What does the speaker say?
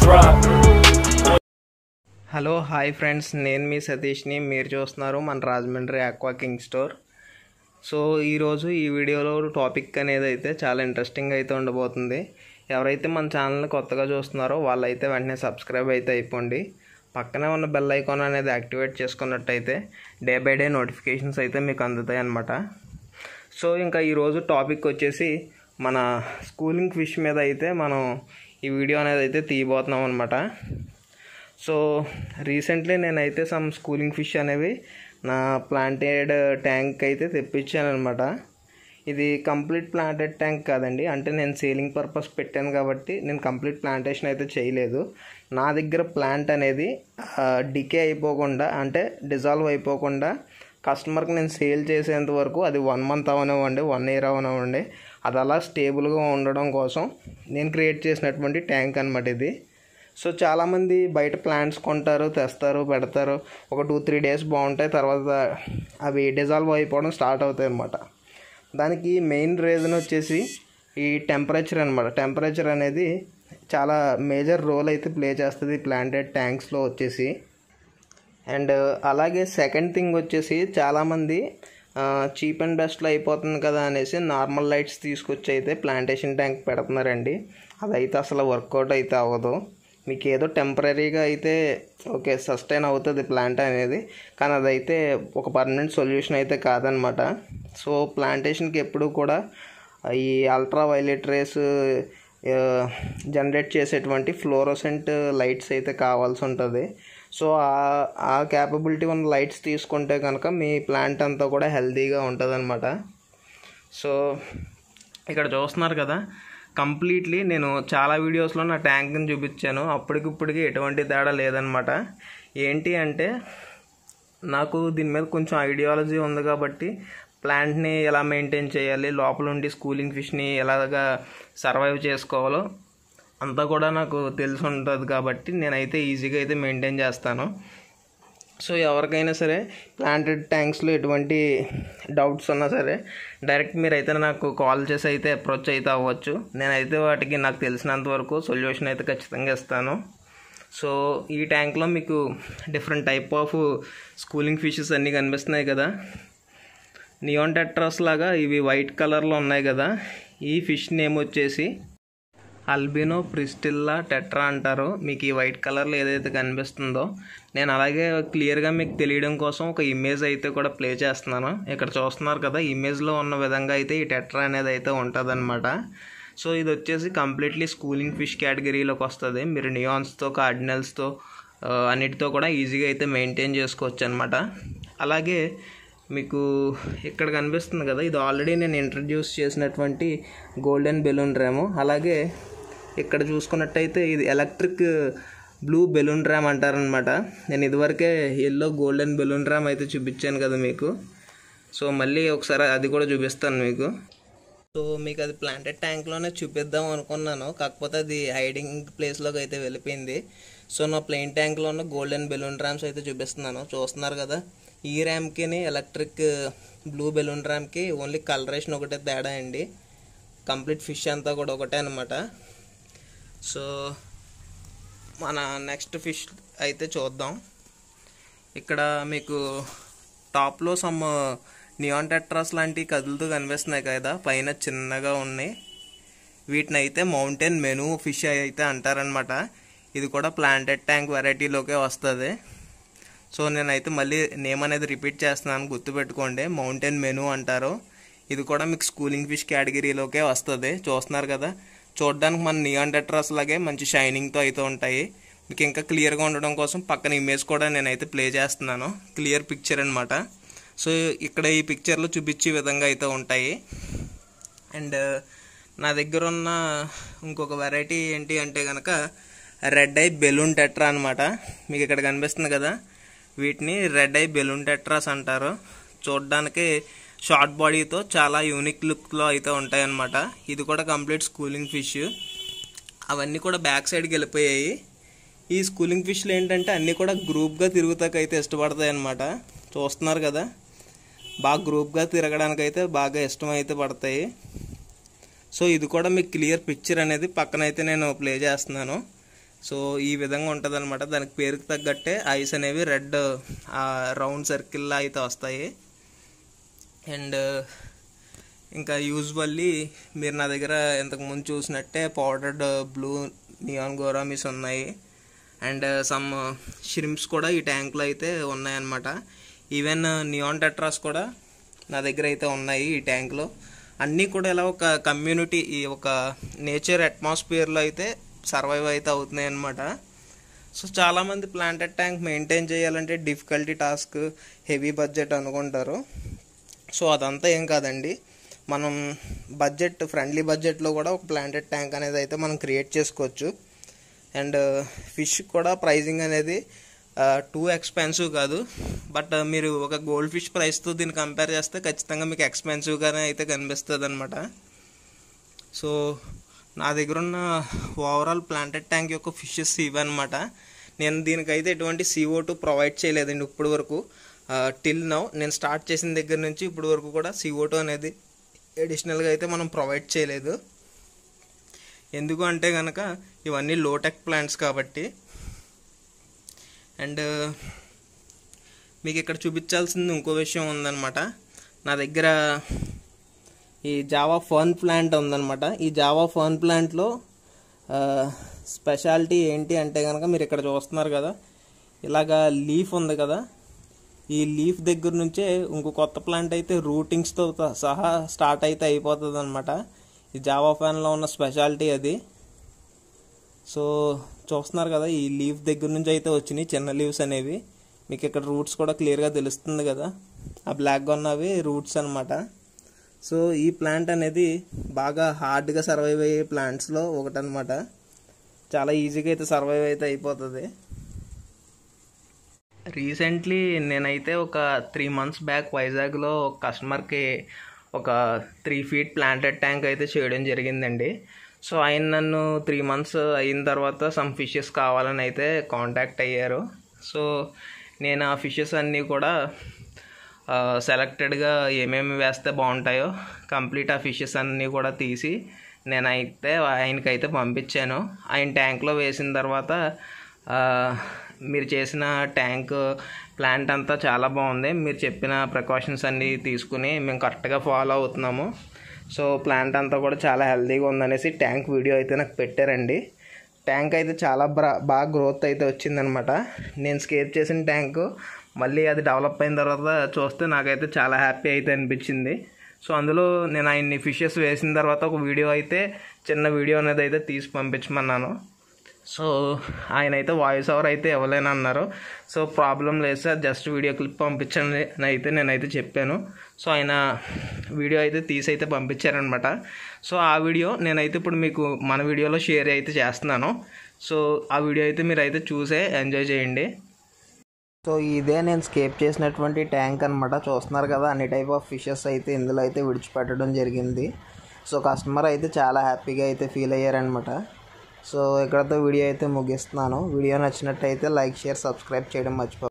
drop. Hello hi friends నేను మీ సతీష్ని మీరు చూస్తున్నారు మన Rajahmundry aqua king store so ఈరోజు ఈ వీడియోలో టాపిక్ అనేది అయితే చాలా ఇంట్రెస్టింగ్ అయితే ఉండబోతుంది ఎవరైతే మన ఛానల్ని కొత్తగా చూస్తున్నారో వాళ్ళైతే వెంటనే సబ్స్క్రైబ్ అయితే అయిపోండి పక్కనే ఉన్న బెల్ ఐకాన్ అనేది యాక్టివేట్ చేసుకున్నట్టయితే డే బై డే నోటిఫికేషన్స్ అయితే మీకు అందుతాయి అన్నమాట సో ఇంకా ఈరోజు టాపిక్ వచ్చేసి మన స్కూలింగ్ ఫిష్ మీద అయితే మనం ఈ వీడియో అనేది అయితే తీయబోతున్నాం అనమాట సో రీసెంట్లీ నేనైతే సమ్ స్కూలింగ్ ఫిష్ అనేవి నా ప్లాంటెడ్ ట్యాంక్ అయితే తెప్పించాను అనమాట ఇది కంప్లీట్ ప్లాంటెడ్ ట్యాంక్ కాదండి అంటే నేను సేలింగ్ పర్పస్ పెట్టాను కాబట్టి నేను కంప్లీట్ ప్లాంటేషన్ అయితే చేయలేదు నా దగ్గర ప్లాంట్ అనేది డికే అయిపోకుండా అంటే డిజాల్వ్ అయిపోకుండా కస్టమర్కి నేను సేల్ చేసేంత వరకు అది వన్ మంత్ అవనివ్వండి వన్ ఇయర్ అవనివ్వండి అది అలా స్టేబుల్గా ఉండడం కోసం నేను క్రియేట్ చేసినటువంటి ట్యాంక్ అనమాట ఇది సో చాలామంది బయట ప్లాంట్స్ కొంటారు తెస్తారు పెడతారు ఒక టూ త్రీ డేస్ బాగుంటాయి తర్వాత అవి డిజాల్వ్ అయిపోవడం స్టార్ట్ అవుతాయి అన్నమాట దానికి మెయిన్ రీజన్ వచ్చేసి ఈ టెంపరేచర్ అనమాట టెంపరేచర్ అనేది చాలా మేజర్ రోల్ అయితే ప్లే చేస్తుంది ప్లాంటెడ్ ట్యాంక్స్లో వచ్చేసి అండ్ అలాగే సెకండ్ థింగ్ వచ్చేసి చాలామంది చీప్ అండ్ బెస్ట్లో అయిపోతుంది కదా అనేసి నార్మల్ లైట్స్ తీసుకొచ్చి అయితే ప్లాంటేషన్ ట్యాంక్ పెడుతున్నారండి అదైతే అసలు వర్కౌట్ అయితే అవ్వదు మీకు ఏదో టెంపరీగా అయితే ఓకే సస్టైన్ అవుతుంది ప్లాంట్ అనేది కానీ అదైతే ఒక పర్మనెంట్ సొల్యూషన్ అయితే కాదనమాట సో ప్లాంటేషన్కి ఎప్పుడు కూడా ఈ అల్ట్రా వైలెట్ రేస్ జనరేట్ చేసేటువంటి ఫ్లోరోసెంట్ లైట్స్ అయితే కావాల్సి ఉంటుంది సో ఆ క్యాపబిలిటీ ఉన్న లైట్స్ తీసుకుంటే కనుక మీ ప్లాంట్ అంతా కూడా హెల్తీగా ఉంటుంది సో ఇక్కడ చూస్తున్నారు కదా కంప్లీట్లీ నేను చాలా వీడియోస్లో నా ట్యాంక్ని చూపించాను అప్పటికిప్పటికి ఎటువంటి తేడా లేదనమాట ఏంటి అంటే నాకు దీని మీద కొంచెం ఐడియాలజీ ఉంది కాబట్టి ప్లాంట్ని ఎలా మెయింటైన్ చేయాలి లోపల ఉండి స్కూలింగ్ ఫిష్ని ఎలాగా సర్వైవ్ చేసుకోవాలో అంతా కూడా నాకు తెలిసి ఉంటుంది కాబట్టి నేనైతే ఈజీగా అయితే మెయింటైన్ చేస్తాను సో ఎవరికైనా సరే ప్లాంటెడ్ ట్యాంక్స్లో ఎటువంటి డౌట్స్ ఉన్నా సరే డైరెక్ట్ మీరైతే నాకు కాల్ చేసి అయితే అప్రోచ్ అయితే అవ్వచ్చు నేనైతే వాటికి నాకు తెలిసినంత వరకు సొల్యూషన్ అయితే ఖచ్చితంగా ఇస్తాను సో ఈ ట్యాంక్లో మీకు different type of schooling fishes అన్నీ కనిపిస్తున్నాయి కదా నియాన్ టెట్రాస్ లాగా ఇవి వైట్ కలర్లో ఉన్నాయి కదా ఈ ఫిష్ నేమ్ వచ్చేసి అల్బినో ప్రిస్టిల్లా టెట్రా అంటారు మీకు ఈ వైట్ కలర్లో ఏదైతే కనిపిస్తుందో నేను అలాగే క్లియర్గా మీకు తెలియడం కోసం ఒక ఇమేజ్ అయితే కూడా ప్లే చేస్తున్నాను ఇక్కడ చూస్తున్నారు కదా ఇమేజ్లో ఉన్న విధంగా అయితే ఈ టెట్రా అనేది అయితే ఉంటుందన్నమాట సో ఇది వచ్చేసి కంప్లీట్లీ స్కూలింగ్ ఫిష్ కేటగిరీలోకి వస్తుంది మీరు నియాన్స్తో కార్డినల్స్తో అన్నిటితో కూడా ఈజీగా అయితే మెయింటైన్ చేసుకోవచ్చు అనమాట అలాగే మీకు ఇక్కడ కనిపిస్తుంది కదా ఇది ఆల్రెడీ నేను ఇంట్రడ్యూస్ చేసినటువంటి గోల్డెన్ బెలూన్ ర్యాము అలాగే ఇక్కడ చూసుకున్నట్టయితే ఇది ఎలక్ట్రిక్ బ్లూ బెలూన్ ర్యామ్ అంటారనమాట నేను ఇదివరకే ఎల్లో గోల్డెన్ బెలూన్ ర్యామ్ అయితే చూపించాను కదా మీకు సో మళ్ళీ ఒకసారి అది కూడా చూపిస్తాను మీకు సో మీకు అది ప్లాంటెడ్ ట్యాంక్లోనే చూపిద్దాం అనుకున్నాను కాకపోతే అది హైడింగ్ ప్లేస్లోకి అయితే వెళ్ళిపోయింది సో నా ప్లెయిన్ ట్యాంక్లో ఉన్న గోల్డెన్ బెలూన్ ర్యామ్స్ అయితే చూపిస్తున్నాను చూస్తున్నారు కదా ఈ ర్యామ్కి ఎలక్ట్రిక్ బ్లూ బెలూన్ ర్యామ్కి ఓన్లీ కలరేషన్ ఒకటే తేడా అండి కంప్లీట్ ఫిష్ అంతా కూడా ఒకటే అనమాట సో మన నెక్స్ట్ ఫిష్ అయితే చూద్దాం ఇక్కడ మీకు టాప్లో సమ్ నియాన్ టెట్రాస్ లాంటివి కదులుతూ కనిపిస్తున్నాయి కదా పైన చిన్నగా ఉన్నాయి వీటిని అయితే మౌంటైన్ మెనూ ఫిష్ అయితే అంటారనమాట ఇది కూడా ప్లాంటెడ్ ట్యాంక్ వెరైటీలోకే వస్తుంది సో నేనైతే మళ్ళీ నేమ్ అనేది రిపీట్ చేస్తున్నాను గుర్తుపెట్టుకోండి మౌంటైన్ మెనూ అంటారు ఇది కూడా మీకు స్కూలింగ్ ఫిష్ కేటగిరీలోకే వస్తుంది చూస్తున్నారు కదా చూడడానికి మన నియాన్ టెట్రాస్ లాగే మంచి షైనింగ్తో అయితే ఉంటాయి మీకు ఇంకా క్లియర్గా ఉండడం కోసం పక్కన ఇమేజ్ కూడా నేనైతే ప్లే చేస్తున్నాను క్లియర్ పిక్చర్ అనమాట సో ఇక్కడ ఈ పిక్చర్లో చూపించే విధంగా అయితే ఉంటాయి అండ్ నా దగ్గర ఉన్న ఇంకొక వెరైటీ ఏంటి అంటే కనుక రెడ్ ఐ బెలూన్ టెట్రా అనమాట మీకు ఇక్కడ కనిపిస్తుంది కదా వీటిని రెడ్ ఐ బెలూన్ టెట్రాస్ అంటారు చూడడానికి షార్ట్ బాడీతో చాలా యూనిక్ లుక్లో అయితే ఉంటాయన్నమాట ఇది కూడా కంప్లీట్ స్కూలింగ్ ఫిష్ అవన్నీ కూడా బ్యాక్ సైడ్కి వెళ్ళిపోయాయి ఈ స్కూలింగ్ ఫిష్లు ఏంటంటే అన్నీ కూడా గ్రూప్గా తిరుగుతాకైతే ఇష్టపడతాయి అన్నమాట చూస్తున్నారు కదా బాగా గ్రూప్గా తిరగడానికి అయితే బాగా ఇష్టం అయితే పడతాయి సో ఇది కూడా మీకు క్లియర్ పిక్చర్ అనేది పక్కన అయితే నేను ప్లే చేస్తున్నాను సో ఈ విధంగా ఉంటుంది అనమాట దానికి పేరుకి తగ్గట్టే ఐస్ అనేవి రెడ్ రౌండ్ సర్కిల్లా అయితే వస్తాయి అండ్ ఇంకా యూజువల్లీ మీరు నా దగ్గర ఇంతకు ముందు చూసినట్టే పౌడర్డ్ బ్లూ నియాన్ గోరామిస్ ఉన్నాయి అండ్ సమ్ షిరింప్స్ కూడా ఈ ట్యాంక్లో అయితే ఉన్నాయన్నమాట ఈవెన్ నియాన్ టెట్రాస్ కూడా నా దగ్గర అయితే ఉన్నాయి ఈ ట్యాంక్లో అన్నీ కూడా ఇలా ఒక కమ్యూనిటీ ఈ ఒక నేచర్ అట్మాస్ఫియర్లో అయితే సర్వైవ్ అయితే అవుతున్నాయి అన్నమాట సో చాలామంది ప్లాంటెడ్ ట్యాంక్ మెయింటైన్ చేయాలంటే డిఫికల్టీ టాస్క్ హెవీ బడ్జెట్ అనుకుంటారు సో అదంతా ఏం కాదండి మనం బడ్జెట్ ఫ్రెండ్లీ బడ్జెట్లో కూడా ఒక ప్లాంటెడ్ ట్యాంక్ అనేది అయితే మనం క్రియేట్ చేసుకోవచ్చు అండ్ ఫిష్ కూడా ప్రైజింగ్ అనేది టూ ఎక్స్పెన్సివ్ కాదు బట్ మీరు ఒక గోల్డ్ ఫిష్ ప్రైస్తో దీన్ని కంపేర్ చేస్తే ఖచ్చితంగా మీకు ఎక్స్పెన్సివ్గానే అయితే కనిపిస్తుంది అనమాట సో నా దగ్గర ఉన్న ఓవరాల్ ప్లాంటెడ్ ట్యాంక్ యొక్క ఫిషెస్ ఇవన్నమాట నేను దీనికైతే ఎటువంటి సిఓ టూ ప్రొవైడ్ చేయలేదండి ఇప్పటి వరకు టిల్ నౌ నేను స్టార్ట్ చేసిన దగ్గర నుంచి ఇప్పటి వరకు కూడా సిఓ టూ అనేది అడిషనల్గా అయితే మనం ప్రొవైడ్ చేయలేదు ఎందుకు అంటే కనుక ఇవన్నీ లోటెక్ ప్లాంట్స్ కాబట్టి అండ్ మీకు ఇక్కడ చూపించాల్సింది ఇంకో విషయం ఉందన్నమాట నా దగ్గర ఈ జావా ఫర్న్ ప్లాంట్ ఉందన్నమాట ఈ జావా ఫర్న్ ప్లాంట్లో స్పెషాలిటీ ఏంటి అంటే కనుక మీరు ఇక్కడ చూస్తున్నారు కదా ఇలాగా లీఫ్ ఉంది కదా ఈ లీఫ్ దగ్గర నుంచే ఇంకో కొత్త ప్లాంట్ అయితే రూటింగ్స్తో సహా స్టార్ట్ అయితే అయిపోతుంది అనమాట ఈ జావా ఫ్యాన్లో ఉన్న స్పెషాలిటీ అది సో చూస్తున్నారు కదా ఈ లీఫ్ దగ్గర నుంచి అయితే వచ్చినాయి చిన్న లీవ్స్ అనేవి మీకు ఇక్కడ రూట్స్ కూడా క్లియర్గా తెలుస్తుంది కదా ఆ బ్లాక్గా ఉన్నవి రూట్స్ అనమాట సో ఈ ప్లాంట్ అనేది బాగా హార్డ్గా సర్వైవ్ అయ్యే ప్లాంట్స్లో ఒకటనమాట చాలా ఈజీగా అయితే సర్వైవ్ అయితే అయిపోతుంది రీసెంట్లీ నేనైతే ఒక త్రీ మంత్స్ బ్యాక్ వైజాగ్లో ఒక కస్టమర్కి ఒక త్రీ ఫీట్ ప్లాంటెడ్ ట్యాంక్ అయితే చేయడం జరిగిందండి సో ఆయన నన్ను త్రీ మంత్స్ అయిన తర్వాత సమ్ ఫిషెస్ కావాలని అయితే కాంటాక్ట్ అయ్యారు సో నేను ఆ ఫిషెస్ అన్నీ కూడా సెలెక్టెడ్గా ఏమేమి వేస్తే బాగుంటాయో కంప్లీట్ ఆ ఫిషెస్ అన్నీ కూడా తీసి నేనైతే ఆయనకైతే పంపించాను ఆయన ట్యాంక్లో వేసిన తర్వాత మీరు చేసిన ట్యాంక్ ప్లాంట్ అంతా చాలా బాగుంది మీరు చెప్పిన ప్రికాషన్స్ అన్నీ తీసుకుని మేము కరెక్ట్గా ఫాలో అవుతున్నాము సో ప్లాంట్ అంతా కూడా చాలా హెల్తీగా ఉందనేసి ట్యాంక్ వీడియో అయితే నాకు పెట్టారండి ట్యాంక్ అయితే చాలా బ్రా బాగా గ్రోత్ అయితే వచ్చిందనమాట నేను స్కేప్ చేసిన ట్యాంకు మళ్ళీ అది డెవలప్ అయిన తర్వాత చూస్తే నాకైతే చాలా హ్యాపీ అయితే అనిపించింది సో అందులో నేను ఆయన్ని ఫిషెస్ వేసిన తర్వాత ఒక వీడియో అయితే చిన్న వీడియో అనేది అయితే తీసి పంపించమన్నాను సో ఆయన అయితే వాయిస్ ఓవర్ అయితే ఇవ్వలేను అన్నారు సో ప్రాబ్లం లేదు సార్ జస్ట్ వీడియో క్లిప్ పంపించండి అని అయితే నేనైతే చెప్పాను సో ఆయన వీడియో అయితే తీసి అయితే పంపించారనమాట సో ఆ వీడియో నేనైతే ఇప్పుడు మీకు మన వీడియోలో షేర్ అయితే చేస్తున్నాను సో ఆ వీడియో అయితే మీరు అయితే చూసే ఎంజాయ్ చేయండి సో ఇదే నేను స్కేప్ చేసినటువంటి ట్యాంక్ అనమాట చూస్తున్నారు కదా అన్ని టైప్ ఆఫ్ ఫిషెస్ అయితే ఇందులో అయితే విడిచిపెట్టడం జరిగింది సో కస్టమర్ అయితే చాలా హ్యాపీగా అయితే ఫీల్ అయ్యారనమాట సో ఇక్కడతో వీడియో అయితే ముగిస్తున్నాను వీడియో నచ్చినట్టయితే లైక్ షేర్ సబ్స్క్రైబ్ చేయడం మర్చిపో